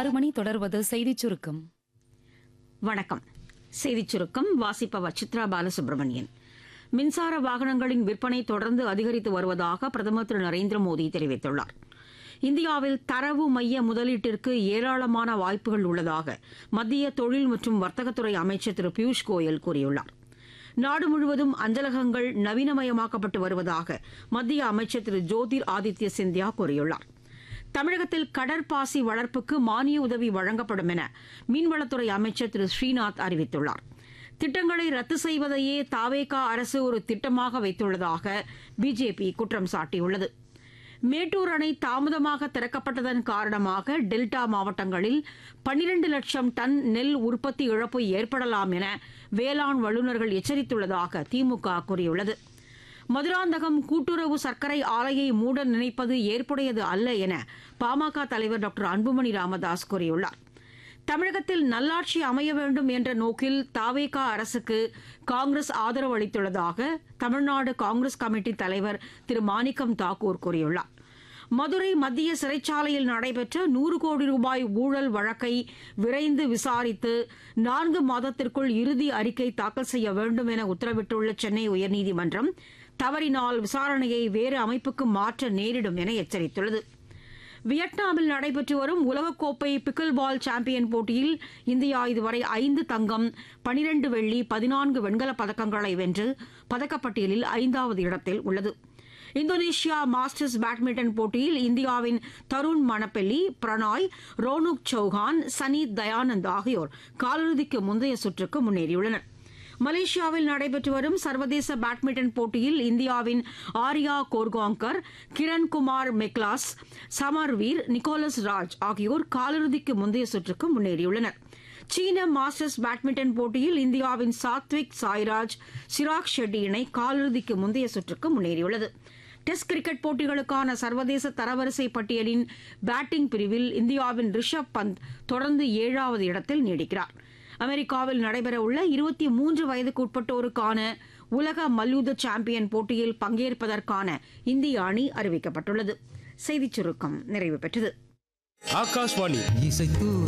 ஆறு மணி தொடர்வது செய்திச் சுருக்கம் வணக்கம் செய்திச் சுருக்கம் வாசிப்பவர் சித்ரா பாலசுப்ரமணியன் மின்சார வாகனங்களின் விற்பனை தொடர்ந்து அதிகரித்து வருவதாக பிரதமர் திரு நரேந்திர மோடி தெரிவித்துள்ளார் இந்தியாவில் தரவு மைய முதலீட்டிற்கு ஏராளமான வாய்ப்புகள் உள்ளதாக மத்திய தொழில் மற்றும் வர்த்தகத்துறை அமைச்சர் திரு பியூஷ் கோயல் கூறியுள்ளார் நாடு முழுவதும் அஞ்சலகங்கள் நவீனமயமாக்கப்பட்டு வருவதாக மத்திய அமைச்சர் திரு ஜோதிர் ஆதித்ய சிந்தியா கூறியுள்ளார் தமிழகத்தில் கடற்பாசி வளர்ப்புக்கு மானிய உதவி வழங்கப்படும் என மீன்வளத்துறை அமைச்சர் திரு ஸ்ரீநாத் அறிவித்துள்ளார் திட்டங்களை ரத்து செய்வதையே தாவேகா அரசு ஒரு திட்டமாக வைத்துள்ளதாக பிஜேபி குற்றம் சாட்டியுள்ளது மேட்டூர் அணை தாமதமாக திறக்கப்பட்டதன் காரணமாக டெல்டா மாவட்டங்களில் பன்னிரண்டு லட்சம் டன் நெல் உற்பத்தி இழப்பு ஏற்படலாம் என வேளாண் வல்லுநர்கள் எச்சரித்துள்ளதாக திமுக கூறியுள்ளது மதுராந்தகம் கூட்டுறவு சர்க்கரை ஆலையை மூட நினைப்பது ஏற்புடையது அல்ல என பாமக தலைவர் டாக்டர் அன்புமணி ராமதாஸ் கூறியுள்ளார் தமிழகத்தில் நல்லாட்சி அமைய வேண்டும் என்ற நோக்கில் தாவேகா அரசுக்கு காங்கிரஸ் ஆதரவு அளித்துள்ளதாக தமிழ்நாடு காங்கிரஸ் கமிட்டி தலைவர் திரு மாணிக்கம் தாக்கூர் கூறியுள்ளார் மதுரை மத்திய சிறைச்சாலையில் நடைபெற்ற நூறு கோடி ரூபாய் ஊழல் வழக்கை விரைந்து விசாரித்து நான்கு மாதத்திற்குள் இறுதி அறிக்கை தாக்கல் செய்ய வேண்டும் என உத்தரவிட்டுள்ள சென்னை உயர்நீதிமன்றம் தவறினால் விசாரணையை வேறு அமைப்புக்கு மாற்ற நேரிடும் என எச்சரித்துள்ளது வியட்நாமில் நடைபெற்று வரும் உலகக்கோப்பை பிக்கிள் பால் சாம்பியன் போட்டியில் இந்தியா இதுவரை ஐந்து தங்கம் பனிரண்டு வெள்ளி பதினான்கு வெண்கலப் பதக்கங்களை வென்று பதக்கப்பட்டியலில் ஐந்தாவது இடத்தில் உள்ளது இந்தோனேஷியா மாஸ்டர்ஸ் பேட்மிண்டன் போட்டியில் இந்தியாவின் தருண் மணப்பெல்லி பிரணாய் ரோனுக் சௌஹான் சனி தயானந்த் ஆகியோர் காலிறுதிக்கு முந்தைய சுற்றுக்கு முன்னேறியுள்ளனர் மலேசியாவில் நடைபெற்று வரும் சர்வதேச பேட்மிண்டன் போட்டியில் இந்தியாவின் ஆர்யா கோர்காங்கர் கிரண்குமார் மெக்லாஸ் சமர்வீர் நிக்கோலஸ் ராஜ் ஆகியோர் காலிறுதிக்கு முந்தைய சுற்றுக்கு முன்னேறியுள்ளனர் சீன மாஸ்டர்ஸ் பேட்மிண்டன் போட்டியில் இந்தியாவின் சாத்விக் சாய்ராஜ் சிராக் ஷெட்டி இணை காலிறுதிக்கு முந்தைய சுற்றுக்கு முன்னேறியுள்ளது டெஸ்ட் கிரிக்கெட் போட்டிகளுக்கான சர்வதேச தரவரிசை பட்டியலின் பேட்டிங் பிரிவில் இந்தியாவின் ரிஷப் பந்த் தொடர்ந்து ஏழாவது இடத்தில் நீடிக்கிறார் அமெரிக்காவில் நடைபெறவுள்ள இருபத்தி மூன்று வயதுக்கு உட்பட்டோருக்கான உலக மல்யுத்த சாம்பியன் போட்டியில் பங்கேற்பதற்கான இந்திய அணி அறிவிக்கப்பட்டுள்ளது செய்திச் சுருக்கம் நிறைவு பெற்றது ஆகாஷ்வாணி இசைத்து